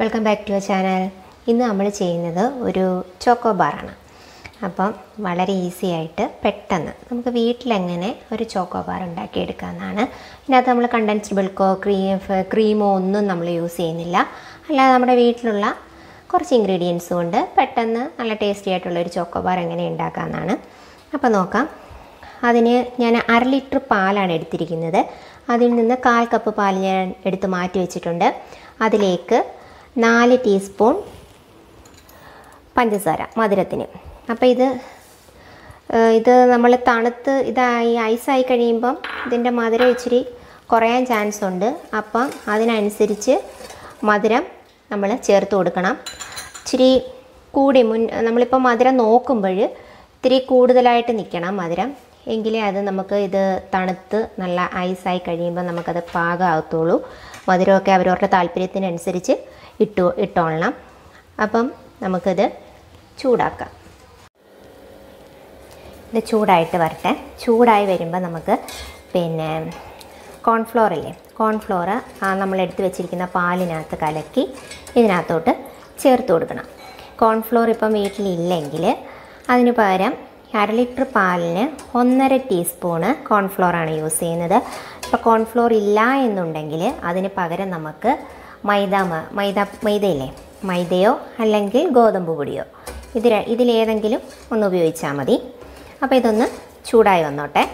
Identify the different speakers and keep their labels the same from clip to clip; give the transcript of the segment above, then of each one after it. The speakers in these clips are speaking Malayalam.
Speaker 1: Welcome back to your channel ഇന്ന് നമ്മൾ ചെയ്യുന്നത് ഒരു ചോക്കോ ബാറാണ് അപ്പം വളരെ ഈസി ആയിട്ട് പെട്ടെന്ന് നമുക്ക് വീട്ടിലെങ്ങനെ ഒരു ചോക്കോ ബാർ ഉണ്ടാക്കിയെടുക്കാമെന്നാണ് ഇതിനകത്ത് നമ്മൾ കണ്ടൻസ്ഡ് മിൽക്കോ ക്രീം ക്രീമോ ഒന്നും നമ്മൾ യൂസ് ചെയ്യുന്നില്ല അല്ലാതെ നമ്മുടെ വീട്ടിലുള്ള കുറച്ച് ഇൻഗ്രീഡിയൻസ് കൊണ്ട് പെട്ടെന്ന് നല്ല ടേസ്റ്റി ആയിട്ടുള്ള ഒരു ചോക്കോ ബാർ എങ്ങനെ ഉണ്ടാക്കാമെന്നാണ് അപ്പോൾ നോക്കാം അതിന് ഞാൻ അര ലിറ്റർ പാലാണ് എടുത്തിരിക്കുന്നത് അതിൽ നിന്ന് കാൽ കപ്പ് പാൽ ഞാൻ എടുത്ത് മാറ്റി വെച്ചിട്ടുണ്ട് അതിലേക്ക് നാല് ടീസ്പൂൺ പഞ്ചസാര മധുരത്തിന് അപ്പോൾ ഇത് ഏഹ്, ഇത് നമ്മൾ തണുത്ത് ഇതായി ഐസായി കഴിയുമ്പം ഇതിൻ്റെ മധുരം ഇച്ചിരി കുറയാൻ ചാൻസ് ഉണ്ട് അപ്പം അതിനനുസരിച്ച് മധുരം നമ്മൾ ചേർത്ത് കൊടുക്കണം ഇച്ചിരി കൂടി മുൻ നമ്മളിപ്പോൾ മധുരം നോക്കുമ്പോൾ ഇത്തിരി കൂടുതലായിട്ട് നിൽക്കണം മധുരം എങ്കിലേ അത് നമുക്ക് ഇത് തണുത്ത് നല്ല ഐസായി കഴിയുമ്പോൾ നമുക്കത് പാകമാകത്തുള്ളൂ മധുരമൊക്കെ അവരവരുടെ താല്പര്യത്തിനനുസരിച്ച് ഇട്ടു ഇട്ടോളണം അപ്പം നമുക്കിത് ചൂടാക്കാം ഇത് ചൂടായിട്ട് വരട്ടെ ചൂടായി വരുമ്പോൾ നമുക്ക് പിന്നെ കോൺഫ്ലോർ ഇല്ലേ കോൺഫ്ലോർ ആ നമ്മൾ എടുത്ത് വെച്ചിരിക്കുന്ന പാലിനകത്ത് കലക്കി ഇതിനകത്തോട്ട് ചേർത്ത് കൊടുക്കണം കോൺഫ്ലോർ ഇപ്പം വീട്ടിലില്ലെങ്കിൽ അതിന് പകരം അര ലിറ്റർ പാലിന് ഒന്നര ടീസ്പൂണ് കോൺഫ്ലോറാണ് യൂസ് ചെയ്യുന്നത് ഇപ്പോൾ കോൺഫ്ലോർ ഇല്ല എന്നുണ്ടെങ്കിൽ അതിന് പകരം നമുക്ക് മൈദ മ- മൈദ മൈദയില്ലേ മൈദയോ അല്ലെങ്കിൽ ഗോതമ്പ് പൊടിയോ ഇത് ര- ഇതിലേതെങ്കിലും ഒന്ന് ഉപയോഗിച്ചാൽ മതി അപ്പോൾ ഇതൊന്ന് ചൂടായി വന്നോട്ടെ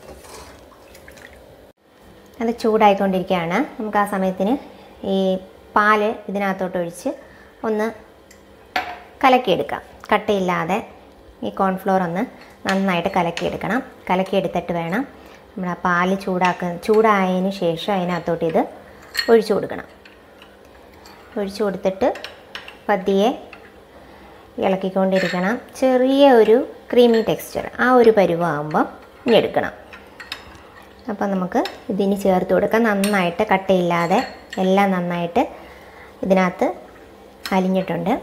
Speaker 1: അത് ചൂടായിക്കൊണ്ടിരിക്കുകയാണ് നമുക്ക് ആ സമയത്തിന് ഈ പാല് ഇതിനകത്തോട്ട് ഒഴിച്ച് ഒന്ന് കലക്കിയെടുക്കാം കട്ടയില്ലാതെ ഈ കോൺഫ്ലോർ ഒന്ന് നന്നായിട്ട് കലക്കിയെടുക്കണം കലക്കിയെടുത്തിട്ട് വേണം നമ്മൾ ആ പാല് ചൂടാക്ക ചൂടായതിന് ശേഷം അതിനകത്തോട്ട് ഇത് ഒഴിച്ചു കൊടുക്കണം ഒഴിച്ചു കൊടുത്തിട്ട് പതിയെ ഇളക്കിക്കൊണ്ടിരിക്കണം ചെറിയ ഒരു ക്രീമി ടെക്സ്ചർ ആ ഒരു പരുവാകുമ്പം ഇനി എടുക്കണം അപ്പോൾ നമുക്ക് ഇതിന് ചേർത്ത് കൊടുക്കാം നന്നായിട്ട് കട്ടയില്ലാതെ എല്ലാം നന്നായിട്ട് ഇതിനകത്ത് അലിഞ്ഞിട്ടുണ്ട്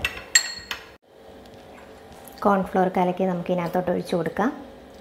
Speaker 1: കോൺഫ്ലോർ കലക്കി നമുക്ക് ഇതിനകത്തോട്ട് ഒഴിച്ചു കൊടുക്കാം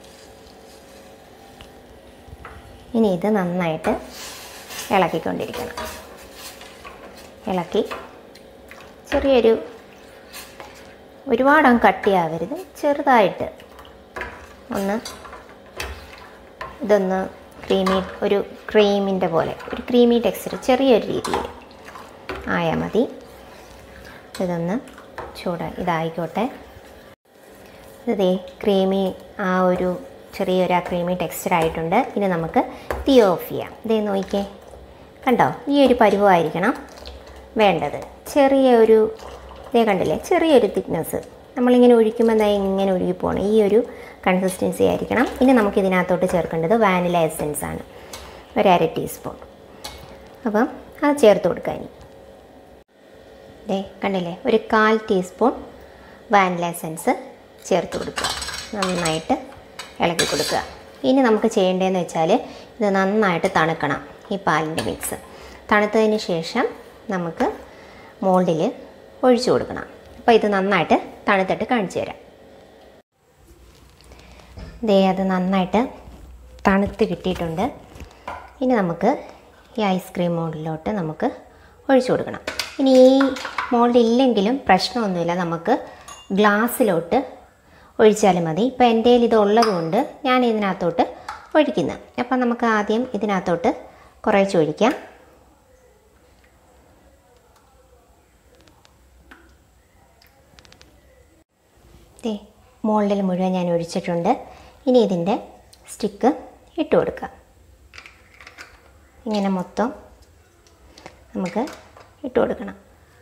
Speaker 1: ഇനി ഇത് നന്നായിട്ട് ഇളക്കിക്കൊണ്ടിരിക്കണം ഇളക്കി ചെറിയൊരു ഒരുപാട് അങ്ങ് കട്ടിയാവരുത് ചെറുതായിട്ട് ഒന്ന് ഇതൊന്ന് ക്രീമി ഒരു ക്രീമിൻ്റെ പോലെ ഒരു ക്രീമി ടെക്സ്ചർ ചെറിയൊരു രീതിയിൽ ആയാൽ മതി ഇതൊന്ന് ചൂട് ഇതായിക്കോട്ടെ ഇതേ ക്രീമി ആ ഒരു ചെറിയൊരു ആ ക്രീമി ടെക്സ്ചർ ആയിട്ടുണ്ട് ഇനി നമുക്ക് തീ ഓഫ് ചെയ്യാം ഇതേ നോക്കിക്കേ കണ്ടോ ഈ ഒരു പരുവമായിരിക്കണം വേണ്ടത് ചെറിയ ഒരു ഇതേ കണ്ടില്ലേ ചെറിയൊരു തിക്നെസ് നമ്മളിങ്ങനെ ഒഴിക്കുമ്പോൾ എന്താ ഇങ്ങനെ ഒഴുകി പോകണം ഈ ഒരു കൺസിസ്റ്റൻസി ആയിരിക്കണം ഇനി നമുക്ക് ഇതിനകത്തോട്ട് ചേർക്കേണ്ടത് വാനില എസെൻസ് ആണ് ഒരു അര ടീസ്പൂൺ അപ്പം അത് ചേർത്ത് കൊടുക്കാം ഇനി ദേ കണ്ടില്ലേ ഒരു കാൽ ടീസ്പൂൺ വാനില എസെൻസ് ചേർത്ത് കൊടുക്കുക നന്നായിട്ട് ഇളക്കി കൊടുക്കുക ഇനി നമുക്ക് ചെയ്യേണ്ടതെന്ന് വെച്ചാൽ ഇത് നന്നായിട്ട് തണുക്കണം ഈ പാലിൻ്റെ മിക്സ് തണുത്തതിന് ശേഷം നമുക്ക് മോൾഡിൽ ഒഴിച്ചു കൊടുക്കണം അപ്പോൾ ഇത് നന്നായിട്ട് തണുത്തിട്ട് കാണിച്ചു തരാം ദേ അത് നന്നായിട്ട് തണുത്ത് കിട്ടിയിട്ടുണ്ട് ഇനി നമുക്ക് ഈ ഐസ്ക്രീം മോൾഡിലോട്ട് നമുക്ക് ഒഴിച്ചു കൊടുക്കണം ഇനി ഈ മോൾഡ് ഇല്ലെങ്കിലും പ്രശ്നമൊന്നുമില്ല നമുക്ക് ഗ്ലാസ്സിലോട്ട് ഒഴിച്ചാലും മതി ഇപ്പോൾ എൻ്റെ കയ്യിൽ ഇത് ഉള്ളതുകൊണ്ട് ഞാൻ ഇതിനകത്തോട്ട് ഒഴിക്കുന്നത് അപ്പം നമുക്ക് ആദ്യം ഇതിനകത്തോട്ട് കുറേശ്ശെ ഒഴിക്കാം ദേ മോൾഡിൽ മുഴുവൻ ഞാൻ ഒഴിച്ചിട്ടുണ്ട് ഇനി ഇതിൻ്റെ സ്റ്റിക്ക് ഇട്ട് കൊടുക്കാം ഇങ്ങനെ മൊത്തം നമുക്ക് ഇട്ട് കൊടുക്കണം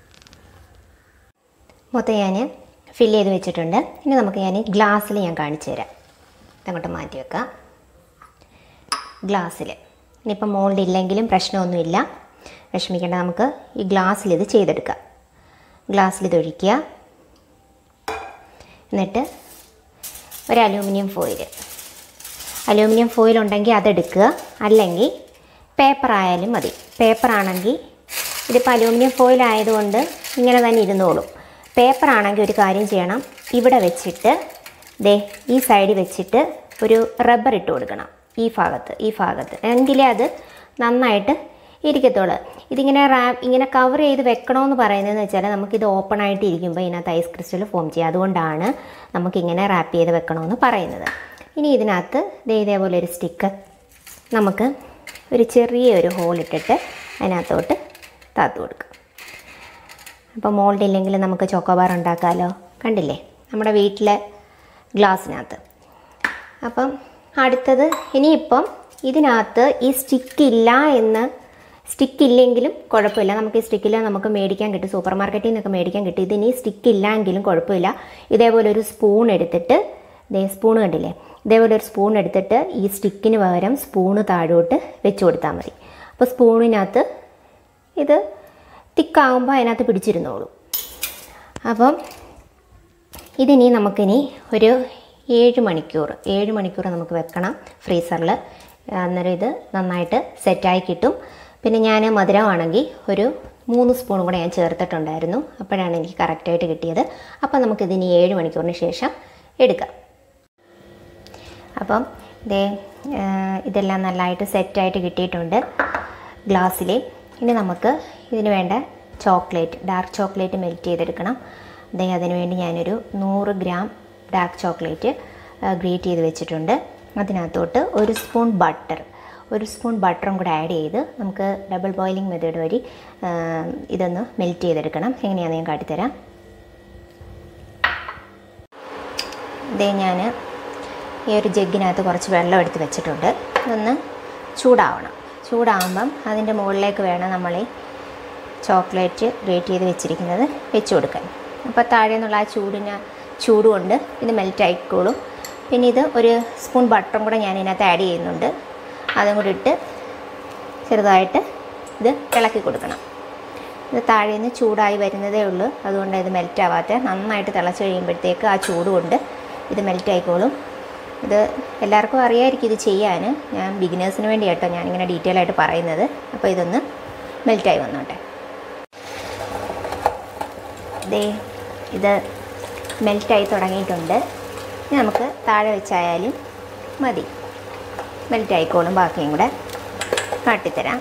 Speaker 1: മൊത്തം ഞാൻ ഫില്ല് ചെയ്ത് വെച്ചിട്ടുണ്ട് ഇനി നമുക്ക് ഞാൻ ഗ്ലാസ്സിൽ ഞാൻ കാണിച്ചു തരാം അങ്ങോട്ട് മാറ്റി വെക്കാം ഗ്ലാസ്സിൽ ഇനിയിപ്പോൾ മോൾഡ് ഇല്ലെങ്കിലും പ്രശ്നമൊന്നുമില്ല വിഷമിക്കേണ്ട നമുക്ക് ഈ ഗ്ലാസ്സിൽ ഇത് ചെയ്തെടുക്കാം ഗ്ലാസ്സിൽ ഇത് ഒഴിക്കുക എന്നിട്ട് ഒരു അലൂമിനിയം ഫോയിൽ അലൂമിനിയം ഫോയിൽ ഉണ്ടെങ്കിൽ അതെടുക്കുക അല്ലെങ്കിൽ പേപ്പർ ആയാലും മതി പേപ്പർ ആണെങ്കിൽ ഇതിപ്പോൾ അലൂമിനിയം ഫോയിൽ ആയതുകൊണ്ട് ഇങ്ങനെ തന്നെ ഇരുന്നോളും പേപ്പർ ആണെങ്കിൽ ഒരു കാര്യം ചെയ്യണം ഇവിടെ വെച്ചിട്ട് ദേ ഈ സൈഡിൽ വെച്ചിട്ട് ഒരു റബ്ബർ ഇട്ട് കൊടുക്കണം ഈ ഭാഗത്ത് ഈ ഭാഗത്ത് എങ്കിലേ അത് നന്നായിട്ട് ഇരിക്കത്തുള്ളൂ ഇതിങ്ങനെ റാപ്പ് ഇങ്ങനെ കവർ ചെയ്ത് വെക്കണമെന്ന് പറയുന്നതെന്ന് വെച്ചാൽ നമുക്കിത് ഓപ്പൺ ആയിട്ട് ഇരിക്കുമ്പോൾ ഇതിനകത്ത് ഐസ് ക്രിസ്റ്റൽ ഫോം ചെയ്യും അതുകൊണ്ടാണ് നമുക്കിങ്ങനെ റാപ്പ് ചെയ്ത് വെക്കണമെന്ന് പറയുന്നത് ഇനി ഇതിനകത്ത് ദേ ഇതേപോലെ ഒരു സ്റ്റിക്ക് നമുക്ക് ഒരു ചെറിയ ഒരു ഹോൾ ഇട്ടിട്ട് അതിനകത്തോട്ട് താത്തു കൊടുക്കാം അപ്പോൾ മോൾഡ് ഇല്ലെങ്കിൽ നമുക്ക് ചോക്കോബാർ ഉണ്ടാക്കാമല്ലോ കണ്ടില്ലേ നമ്മുടെ വീട്ടിലെ ഗ്ലാസ്സിനകത്ത് അപ്പം അടുത്തത് ഇനിയിപ്പം ഇതിനകത്ത് ഈ സ്റ്റിക്ക് ഇല്ല എന്ന് സ്റ്റിക്ക് ഇല്ലെങ്കിലും കുഴപ്പമില്ല നമുക്ക് ഈ സ്റ്റിക്കില്ല നമുക്ക് മേടിക്കാൻ കിട്ടും സൂപ്പർ മാർക്കറ്റിൽ നിന്നൊക്കെ മേടിക്കാൻ കിട്ടും ഇതിനി സ്റ്റിക്ക് ഇല്ലെങ്കിലും കുഴപ്പമില്ല ഇതേപോലെ ഒരു സ്പൂൺ എടുത്തിട്ട് ഇതേ സ്പൂൺ കണ്ടില്ലേ ഇതേപോലെ ഒരു സ്പൂൺ എടുത്തിട്ട് ഈ സ്റ്റിക്കിന് പകരം സ്പൂണ് താഴോട്ട് വെച്ച് കൊടുത്താൽ മതി അപ്പോൾ സ്പൂണിനകത്ത് ഇത് തിക്കാകുമ്പോൾ അതിനകത്ത് പിടിച്ചിരുന്നോളൂ അപ്പം ഇതിനി നമുക്കിനി ഒരു ഏഴ് മണിക്കൂർ ഏഴ് മണിക്കൂർ നമുക്ക് വെക്കണം ഫ്രീസറിൽ അന്നേരം ഇത് നന്നായിട്ട് സെറ്റായി കിട്ടും പിന്നെ ഞാൻ മധുരമാണെങ്കിൽ ഒരു മൂന്ന് സ്പൂൺ കൂടെ ഞാൻ ചേർത്തിട്ടുണ്ടായിരുന്നു അപ്പോഴാണ് എനിക്ക് കറക്റ്റായിട്ട് കിട്ടിയത് അപ്പം നമുക്കിതിനി ഏഴ് മണിക്കൂറിന് ശേഷം എടുക്കാം അപ്പം ഇതേ ആ, ഇതെല്ലാം നല്ലതായിട്ട് സെറ്റായിട്ട് കിട്ടിയിട്ടുണ്ട് ഗ്ലാസ്സിൽ ഇനി നമുക്ക് ഇതിന് വേണ്ട ചോക്ലേറ്റ് ഡാർക്ക് ചോക്ലേറ്റ് മെൽറ്റ് ചെയ്തെടുക്കണം അതേ അതിന് വേണ്ടി ഞാനൊരു നൂറ് ഗ്രാം ഡാർക്ക് ചോക്ലേറ്റ് ഗ്രേറ്റ് ചെയ്ത് വെച്ചിട്ടുണ്ട് അതിനകത്തോട്ട് ഒരു സ്പൂൺ ബട്ടർ ഒരു സ്പൂൺ ബട്ടറും കൂടെ ആഡ് ചെയ്ത് നമുക്ക് ഡബിൾ ബോയിലിംഗ് മെത്തേഡ് വഴി ആ, ഇതൊന്ന് മെൽറ്റ് ചെയ്തെടുക്കണം എങ്ങനെയാണെന്ന് ഞാൻ കാട്ടിത്തരാം ഇതേ ഞാൻ ഈ ഒരു ജഗ്ഗിനകത്ത് കുറച്ച് വെള്ളം എടുത്ത് വെച്ചിട്ടുണ്ട് ഇതൊന്ന് ചൂടാവണം ചൂടാവുമ്പം അതിൻ്റെ മുകളിലേക്ക് വേണം നമ്മൾ ഈ ചോക്ലേറ്റ് ഗ്രേറ്റ് ചെയ്ത് വെച്ചിരിക്കുന്നത് വെച്ച് കൊടുക്കാൻ അപ്പോൾ താഴെ നിന്നുള്ള ആ ചൂടിന് ചൂട് കൊണ്ട് ഇത് മെൽറ്റ് ആയിക്കോളും പിന്നെ ഇത് ഒരു സ്പൂൺ ബട്ടറും കൂടെ ഞാൻ ഇതിനകത്ത് ആഡ് ചെയ്യുന്നുണ്ട് അതും കൂടി ഇട്ട് ചെറുതായിട്ട് ഇത് ഇളക്കി കൊടുക്കണം ഇത് താഴെ നിന്ന് ചൂടായി വരുന്നതേ ഉള്ളൂ അതുകൊണ്ട് ഇത് മെൽറ്റ് ആവാത്ത നന്നായിട്ട് തിളച്ച് കഴിയുമ്പോഴത്തേക്ക് ആ ചൂട് കൊണ്ട് ഇത് മെൽറ്റ് ആയിക്കോളും ഇത് എല്ലാവർക്കും അറിയാമായിരിക്കും ഇത് ചെയ്യാൻ ഞാൻ ബിഗിനേഴ്സിന് വേണ്ടി കേട്ടോ ഞാനിങ്ങനെ ഡീറ്റെയിൽ ആയിട്ട് പറയുന്നത് അപ്പോൾ ഇതൊന്ന് മെൽറ്റായി വന്നോട്ടെ ദേ ഇത് മെൽറ്റായി തുടങ്ങിയിട്ടുണ്ട് ഇനി നമുക്ക് താഴെ വെച്ചായാലും മതി മെൽറ്റായിക്കോളും ബാക്കിയും കൂടെ കാട്ടിത്തരാം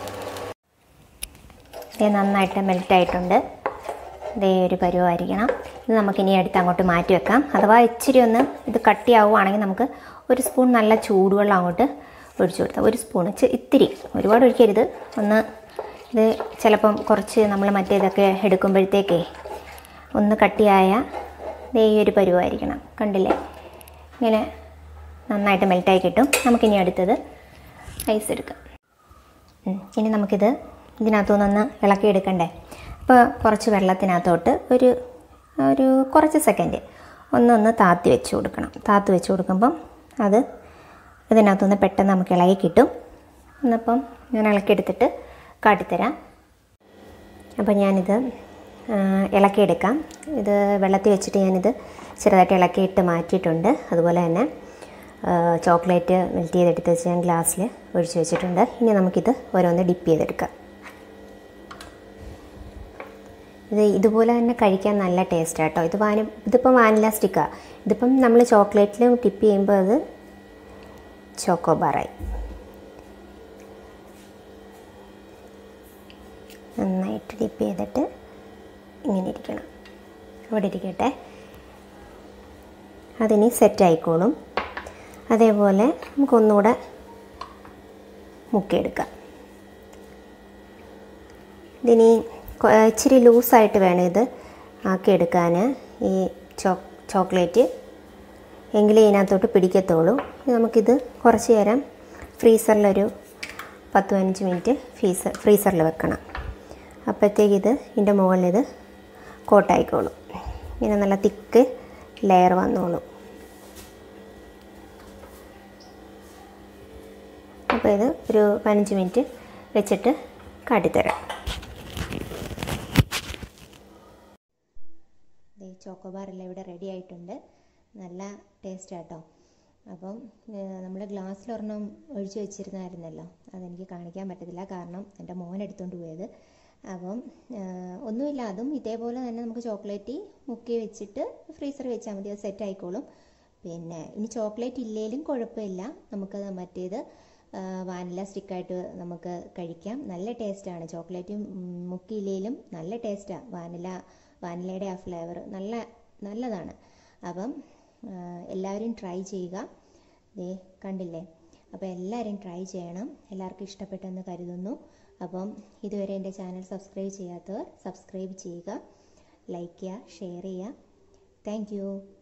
Speaker 1: ഇത് നന്നായിട്ട് മെൽറ്റായിട്ടുണ്ട് ഇതേ ഒരു പരുവമായിരിക്കണം ഇത് നമുക്കിനി എടുത്ത് അങ്ങോട്ട് മാറ്റി വെക്കാം അഥവാ ഇച്ചിരി ഒന്ന് ഇത് കട്ടിയാവുകയാണെങ്കിൽ നമുക്ക് ഒരു സ്പൂൺ നല്ല ചൂടുവെള്ളം അങ്ങോട്ട് ഒഴിച്ചു കൊടുത്താൽ ഒരു സ്പൂൺ ഇത്തിരി ഒരുപാട് ഒഴിക്കരുത് ഒന്ന് ഇത് ചിലപ്പം കുറച്ച് നമ്മൾ മറ്റേതൊക്കെ എടുക്കുമ്പോഴത്തേക്കേ ഒന്ന് കട്ടിയായ ദേ ഈ ഒരു പരുവമായിരിക്കണം കണ്ടില്ലേ ഇങ്ങനെ നന്നായിട്ട് മെൽറ്റായി കിട്ടും നമുക്കിനി അടുത്തത് ഐസ് എടുക്കാം ഉം. ഇനി നമുക്കിത് ഇതിനകത്തുനിന്നൊന്ന് ഇളക്കിയെടുക്കണ്ടേ അപ്പോൾ കുറച്ച് വെള്ളത്തിനകത്തോട്ട് ഒരു ഒരു കുറച്ച് സെക്കൻഡ് ഒന്നൊന്ന് താത്തി വെച്ച് കൊടുക്കണം താത്തി വെച്ച് കൊടുക്കുമ്പം അത് ഇതിനകത്തുനിന്ന് പെട്ടെന്ന് നമുക്ക് ഇളകി കിട്ടും എന്നപ്പം ഞാൻ ഇളക്കിയെടുത്തിട്ട് കാട്ടിത്തരാം അപ്പോൾ ഞാനിത് ആ, ഇളക്കിയെടുക്കാം ഇത് വെള്ളത്തിൽ വെച്ചിട്ട് ഞാനിത് ചെറുതായിട്ട് ഇളക്കിയിട്ട് മാറ്റിയിട്ടുണ്ട് അതുപോലെ തന്നെ ആ, ചോക്ലേറ്റ് മെൽറ്റ് ചെയ്തെടുത്ത് വെച്ച് ഞാൻ ഗ്ലാസ്സിൽ ഒഴിച്ച് വെച്ചിട്ടുണ്ട് ഇനി നമുക്കിത് ഓരോന്ന് ഡിപ്പ് ചെയ്തെടുക്കാം ഇത് ഇതുപോലെ തന്നെ കഴിക്കാൻ നല്ല ടേസ്റ്റ് കേട്ടോ ഇത് വാനി ഇതിപ്പം വാനില സ്റ്റിക്കാണ് ഇതിപ്പം നമ്മൾ ചോക്ലേറ്റിൽ ടിപ്പ് ചെയ്യുമ്പോൾ അത് ചോക്കോബാറായി നന്നായിട്ട് ഡിപ്പ് ചെയ്തിട്ട് ഇങ്ങനെ ഇരിക്കണം അവിടെ ഇരിക്കട്ടെ അതിനി സെറ്റ് ആയിക്കോളും അതേപോലെ നമുക്കൊന്നുകൂടെ മുക്കിയെടുക്കാം ഇതിനി കൊ- ഇച്ചിരി ലൂസായിട്ട് വേണം ഇത് ആക്കിയെടുക്കാൻ ഈ ചോ ചോക്ലേറ്റ് എങ്കിലേ ഇതിനകത്തോട്ട് പിടിക്കത്തുള്ളൂ ഇനി നമുക്കിത് കുറച്ച് നേരം ഫ്രീസറിലൊരു പത്ത് പതിനഞ്ച് മിനിറ്റ് ഫ്രീസർ ഫ്രീസറിൽ വെക്കണം അപ്പോഴത്തേക്ക് ഇത് ഇതിൻ്റെ മുകളിൽ ഇത് കോട്ടായിക്കോളും ഇങ്ങനെ നല്ല തിക്ക് ലെയർ വന്നോളും അപ്പോൾ ഇത് ഒരു പതിനഞ്ച് മിനിറ്റ് വെച്ചിട്ട് കാട്ടിത്തരാം ചോക്കോബാറെല്ലാം ഇവിടെ റെഡി ആയിട്ടുണ്ട് നല്ല ടേസ്റ്റ് ആട്ടോ അപ്പം നമ്മൾ ഗ്ലാസ്സിലൊരെണ്ണം ഒഴിച്ചു വെച്ചിരുന്നായിരുന്നല്ലോ അതെനിക്ക് കാണിക്കാൻ പറ്റത്തില്ല കാരണം എൻ്റെ മോൻ എടുത്തുകൊണ്ട് പോയത് അപ്പം ആ, ഒന്നുമില്ല അതും ഇതേപോലെ തന്നെ നമുക്ക് ചോക്ലേറ്റ് മുക്കി വെച്ചിട്ട് ഫ്രീസറിൽ വെച്ചാൽ മതി അത് സെറ്റ് ആയിക്കോളും പിന്നെ ഇനി ചോക്ലേറ്റ് ഇല്ലേലും കുഴപ്പമില്ല നമുക്കത് മറ്റേത് വാനില സ്റ്റിക്കായിട്ട് നമുക്ക് കഴിക്കാം നല്ല ടേസ്റ്റാണ് ചോക്ലേറ്റും മുക്കിയിലേലും നല്ല ടേസ്റ്റാണ് വാനില വാനിലയുടെ ആ ഫ്ലേവർ നല്ല നല്ലതാണ് അപ്പം ആ, എല്ലാവരും ട്രൈ ചെയ്യുക ദേ കണ്ടില്ലേ അപ്പോൾ എല്ലാവരും ട്രൈ ചെയ്യണം എല്ലാവർക്കും ഇഷ്ടപ്പെട്ടെന്ന് കരുതുന്നു അപ്പം ഇതുവരെ എൻ്റെ ചാനൽ സബ്സ്ക്രൈബ് ചെയ്യാത്തവർ സബ്സ്ക്രൈബ് ചെയ്യുക ലൈക്ക് ചെയ്യുക ഷെയർ ചെയ്യുക താങ്ക്